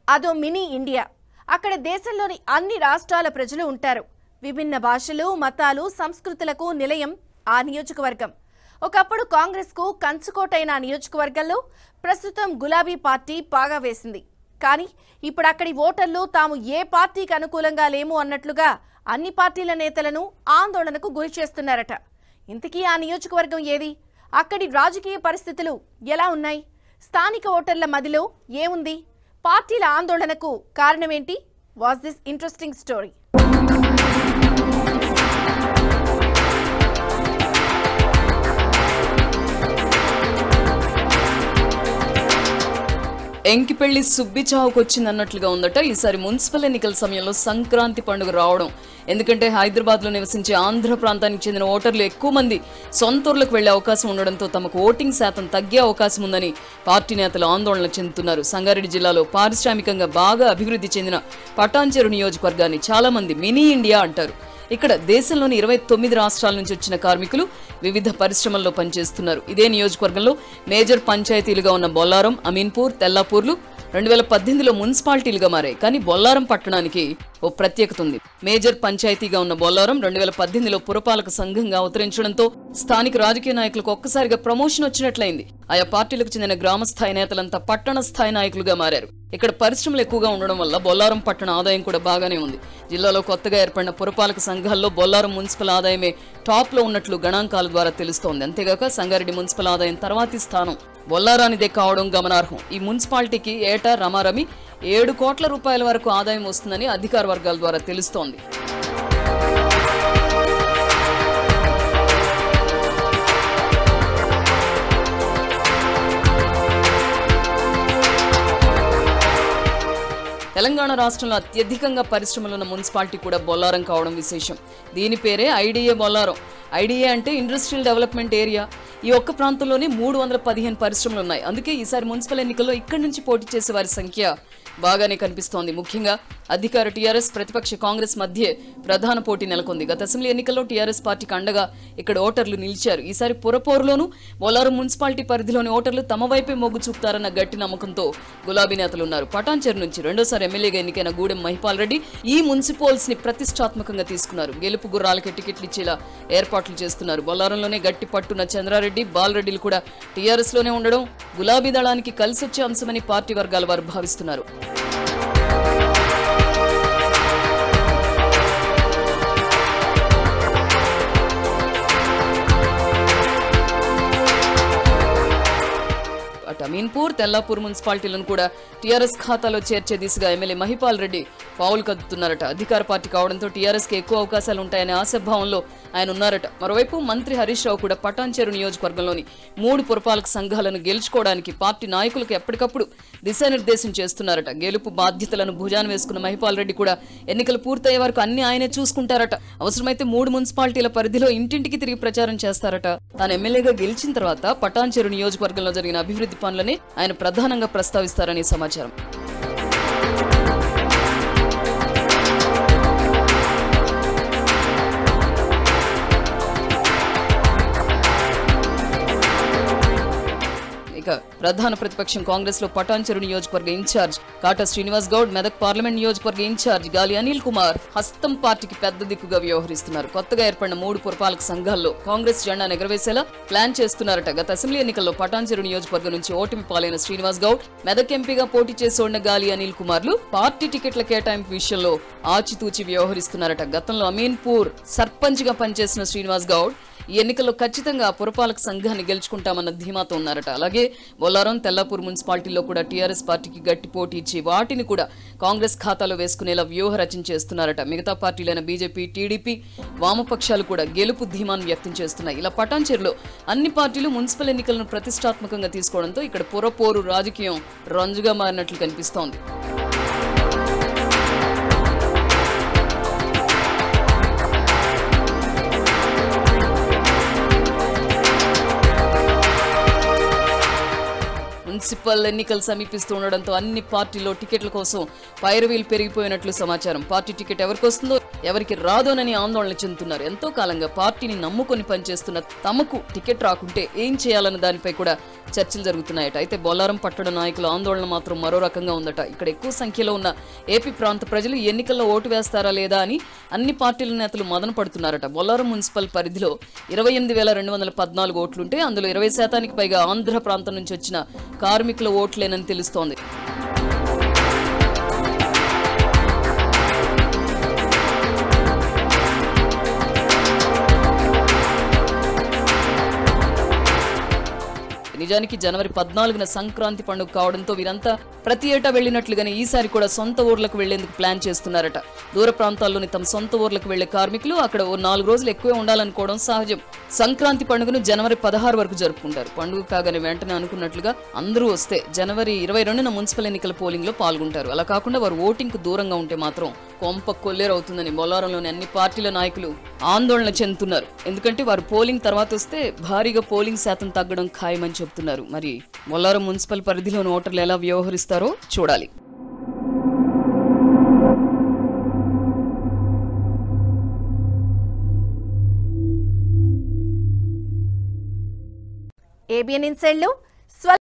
అదో mini India అక్కడ దేశంలోని అన్ని రాష్ట్రాల ప్రజలు ఉంటారు విభిన్న భాషలు మతాలు సంస్కృతులకు నిలయం ఆ నియోజకవర్గం ఒకప్పుడు కాంగ్రెస్కు కంచుకోటైన ఆ నియోజకవర్గంలో ప్రస్తుతం గులాబీ పార్టీ పాగా వేసింది కానీ ఇప్పుడు అక్కడి ఓటర్లు తాము ఏ పార్టీకి అనుకూలంగా లేము అన్నట్లుగా అన్ని పార్టీల నేతలను ఆందోళనకు గురి చేస్తున్నారట ఇంతకీ ఆ నియోజకవర్గం ఏది అక్కడి రాజకీయ పరిస్థితులు ఎలా ఉన్నాయి స్థానిక ఓటర్ల మదిలో ఏముంది పార్టీల ఆందోళనకు కారణమేంటి వాస్ దిస్ ఇంట్రెస్టింగ్ స్టోరీ ఎంకిపెళ్లి సుబ్బి చావుకు వచ్చింది అన్నట్లుగా ఉందట ఈసారి మున్సిపల్ ఎన్నికల సమయంలో సంక్రాంతి పండుగ రావడం ఎందుకంటే హైదరాబాద్ లో నివసించే ఆంధ్ర ప్రాంతానికి చెందిన ఓటర్లు ఎక్కువ మంది సొంత ఊర్లకు వెళ్లే అవకాశం ఉండడంతో తమకు ఓటింగ్ శాతం తగ్గే అవకాశం ఉందని పార్టీ నేతలు ఆందోళన చెందుతున్నారు సంగారెడ్డి జిల్లాలో పారిశ్రామికంగా బాగా అభివృద్ధి చెందిన పటాన్చెరు నియోజకవర్గాన్ని చాలా మంది మినీ ఇండియా అంటారు ఇక్కడ దేశంలోని ఇరవై తొమ్మిది రాష్ట్రాల నుంచి వచ్చిన కార్మికులు వివిధ పరిశ్రమల్లో పనిచేస్తున్నారు ఇదే నియోజకవర్గంలో మేజర్ పంచాయతీలుగా ఉన్న బొల్లారం అమీన్పూర్ తెల్లాపూర్లు రెండు వేల పద్దెనిమిదిలో మున్సిపాలిటీలుగా మారాయి కానీ బొల్లారం పట్టణానికి ఓ ప్రత్యేకత ఉంది మేజర్ పంచాయతీగా ఉన్న బొల్లారం రెండు వేల పద్దెనిమిదిలో పురపాలక సంఘంగా అవతరించడంతో స్థానిక రాజకీయ నాయకులకు ఒక్కసారిగా ప్రమోషన్ వచ్చినట్లయింది ఆయా పార్టీలకు చెందిన గ్రామ స్థాయి నేతలంతా పట్టణ స్థాయి నాయకులుగా మారారు ఇక్కడ పరిశ్రమలు ఎక్కువగా ఉండడం వల్ల బొల్లారం పట్టణ ఆదాయం కూడా బాగానే ఉంది జిల్లాలో కొత్తగా ఏర్పడిన పురపాలక సంఘాల్లో బొల్లారం మున్సిపల్ ఆదాయమే టాప్ లో ఉన్నట్లు గణాంకాల ద్వారా తెలుస్తోంది అంతేగాక సంగారెడ్డి మున్సిపల్ ఆదాయం తర్వాతి స్థానం బొల్లారానిదే కావడం గమనార్హం ఈ మున్సిపాలిటీకి ఏటా రమారమి ఏడు కోట్ల రూపాయల వరకు ఆదాయం వస్తుందని అధికార వర్గాల ద్వారా తెలుస్తోంది తెలంగాణ రాష్ట్రంలో అత్యధికంగా పరిశ్రమలున్న మున్సిపాలిటీ కూడా బొల్లారం కావడం విశేషం దీని పేరే ఐడిఏ బొల్లారం ఐడిఏ అంటే ఇండస్ట్రియల్ డెవలప్మెంట్ ఏరియా ఈ ఒక్క ప్రాంతంలోనే మూడు వందల పదిహేను పరిశ్రమలు ఉన్నాయి అందుకే ఈసారి మున్సిపల్ ఎన్నికల్లో ఇక్కడి నుంచి పోటీ చేసే వారి సంఖ్య బాగానే కనిపిస్తోంది ముఖ్యంగా అధికార టీఆర్ఎస్ ప్రతిపక్ష కాంగ్రెస్ మధ్య ప్రధాన పోటీ నెలకొంది గత అసెంబ్లీ ఎన్నికల్లో టీఆర్ఎస్ పార్టీకి అండగా ఇక్కడ ఓటర్లు నిలిచారు ఈసారి పురపోరులోనూ బొల్లారం మున్సిపాలిటీ పరిధిలోని ఓటర్లు తమ వైపే మొగ్గు చూపుతారన్న గట్టి నమ్మకంతో గులాబీ నేతలు ఉన్నారు పటాన్చెరు నుంచి రెండోసారి ఎమ్మెల్యేగా ఎన్నికైన గూడెం మహిపాల్ రెడ్డి ఈ మున్సిపల్స్ ని ప్రతిష్టాత్మకంగా తీసుకున్నారు గెలుపు గుర్రాలకి టికెట్లు ఇచ్చేలా ఏర్పాట్లు చేస్తున్నారు బొల్లారంలోనే గట్టి పట్టున్న చంద్రారెడ్డి బాలరెడ్డిలు కూడా టీఆర్ఎస్ లోనే ఉండడం గులాబీ దళానికి కలిసొచ్చే అంశమని పార్టీ వర్గాల వారు భావిస్తున్నారు అటు అమీన్పూర్ తెల్లాపూర్ మున్సిపాలిటీలను కూడా టీఆర్ఎస్ ఖాతాలో చేర్చే దిశగా ఎమ్మెల్యే మహిపాల్ రెడ్డి పావులు కదుతున్నారట అధికార పార్టీ కావడంతో టీఆర్ఎస్ కి ఎక్కువ అవకాశాలు ఉంటాయనే ఆశాభావంలో ఆయన ఉన్నారట మరోవైపు మంత్రి హరీష్ రావు కూడా పటాన్చెరు నియోజకవర్గంలోని మూడు పురపాలక సంఘాలను గెలుచుకోవడానికి పార్టీ నాయకులకు ఎప్పటికప్పుడు దిశానిర్దేశం చేస్తున్నారట గెలుపు బాధ్యతలను భుజాన వేసుకున్న మహిపాల్ రెడ్డి కూడా ఎన్నికలు పూర్తయ్యే వరకు అన్ని ఆయనే చూసుకుంటారట అవసరమైతే మూడు మున్సిపాలిటీల పరిధిలో ఇంటింటికి తిరిగి ప్రచారం చేస్తారట తాను ఎమ్మెల్యేగా గెలిచిన తర్వాత పటాన్చెరు నియోజకవర్గంలో జరిగిన అభివృద్ధి పనులని ఆయన ప్రధానంగా ప్రస్తావిస్తారని సమాచారం ఇక ప్రధాన ప్రతిపక్షం కాంగ్రెస్ లో పటాన్చెరు నియోజకవర్గ ఇన్ఛార్జ్ కాటా శ్రీనివాస్ గౌడ్ మెదక్ పార్లమెంట్ నియోజకవర్గ ఇన్ఛార్జ్ గాలి అనిల్ కుమార్ హస్తం పార్టీకి పెద్ద దిక్కుగా వ్యవహరిస్తున్నారు కొత్తగా ఏర్పడిన మూడు పురపాలక సంఘాల్లో కాంగ్రెస్ జెండా ఎగరవేసేలా ప్లాన్ చేస్తున్నారట గత అసెంబ్లీ ఎన్నికల్లో పటాన్చెరు నియోజకవర్గం నుంచి ఓటమి పాలైన శ్రీనివాస్ గౌడ్ మెదక్ ఎంపీగా పోటీ చేసి ఉన్న గాలి అనిల్ కుమార్లు పార్టీ టికెట్ల కేటాయింపు విషయంలో ఆచితూచి వ్యవహరిస్తున్నారట గతంలో అమీన్పూర్ సర్పంచ్ గా పనిచేసిన శ్రీనివాస్ గౌడ్ ఈ ఎన్నికల్లో ఖచ్చితంగా ఆ పురపాలక సంఘాన్ని గెలుచుకుంటామన్న ధీమాతో ఉన్నారట అలాగే బొల్లారం తెల్లాపూర్ మున్సిపాలిటీలో కూడా టీఆర్ఎస్ పార్టీకి గట్టి పోటీ ఇచ్చి వాటిని కూడా కాంగ్రెస్ ఖాతాలో వేసుకునేలా వ్యూహ రచన చేస్తున్నారట మిగతా పార్టీలైన బీజేపీ టీడీపీ వామపక్షాలు కూడా గెలుపు ధీమాన్ని వ్యక్తం చేస్తున్నాయి ఇలా పటాన్చెరులో అన్ని పార్టీలు మున్సిపల్ ఎన్నికలను ప్రతిష్టాత్మకంగా తీసుకోవడంతో ఇక్కడ పురపోరు రాజకీయం రంజుగా మారినట్లు కనిపిస్తోంది మున్సిపల్ ఎన్నికలు సమీపిస్తూ ఉండడంతో అన్ని పార్టీల్లో టికెట్ల కోసం పైరవీలు పెరిగిపోయినట్లు సమాచారం పార్టీ టికెట్ ఎవరికి వస్తుందో ఎవరికి రాదోనని ఆందోళన చెందుతున్నారు ఎంతో కాలంగా పార్టీని నమ్ముకొని పనిచేస్తున్న తమకు టికెట్ రాకుంటే ఏం చేయాలన్న దానిపై కూడా చర్చలు జరుగుతున్నాయట అయితే బొల్లారం పట్టణ నాయకుల ఆందోళన మాత్రం మరో రకంగా ఉందట ఇక్కడ ఎక్కువ సంఖ్యలో ఉన్న ఏపీ ప్రాంత ప్రజలు ఎన్నికల్లో ఓటు వేస్తారా లేదా అని అన్ని పార్టీల నేతలు మదన పడుతున్నారట బొల్లారం మున్సిపల్ పరిధిలో ఇరవై ఎనిమిది వేల రెండు వందల పద్నాలుగు ఓట్లుంటే అందులో ఇరవై శాతానికి పైగా ఆంధ్ర ప్రాంతం నుంచి వచ్చిన కార్మికుల ఓట్లేనని తెలుస్తోంది నిజానికి జనవరి పద్నాలుగున సంక్రాంతి పండుగ కావడంతో వీరంతా ప్రతి ఏటా వెళ్లినట్లుగానే ఈసారి కూడా సొంత ఊర్లకు వెళ్లేందుకు ప్లాన్ చేస్తున్నారట దూర ప్రాంతాల్లోని తమ సొంత ఊర్లకు వెళ్లే కార్మికులు అక్కడ ఓ నాలుగు రోజులు ఎక్కువే ఉండాలనుకోవడం సహజం సంక్రాంతి పండుగను జనవరి పదహారు వరకు జరుపుకుంటారు పండుగ కాగానే వెంటనే అనుకున్నట్లుగా అందరూ వస్తే జనవరి ఇరవై రెండున మున్సిపల్ ఎన్నికల పోలింగ్ లో పాల్గొంటారు అలా కాకుండా వారు ఓటింగ్ కు దూరంగా ఉంటే మాత్రం కొంప కొల్లేరవుతుందని బొల్లారంలోని అన్ని పార్టీల నాయకులు ఆందోళన చెందుతున్నారు ఎందుకంటే వారు పోలింగ్ తర్వాత వస్తే భారీగా పోలింగ్ శాతం తగ్గడం ఖాయమని చెబుతున్నారు మరి బొల్లారం మున్సిపల్ పరిధిలోని ఓటర్లు ఎలా వ్యవహరిస్తారో చూడాలి ఏబిఎన్ ఇన్సైడ్లు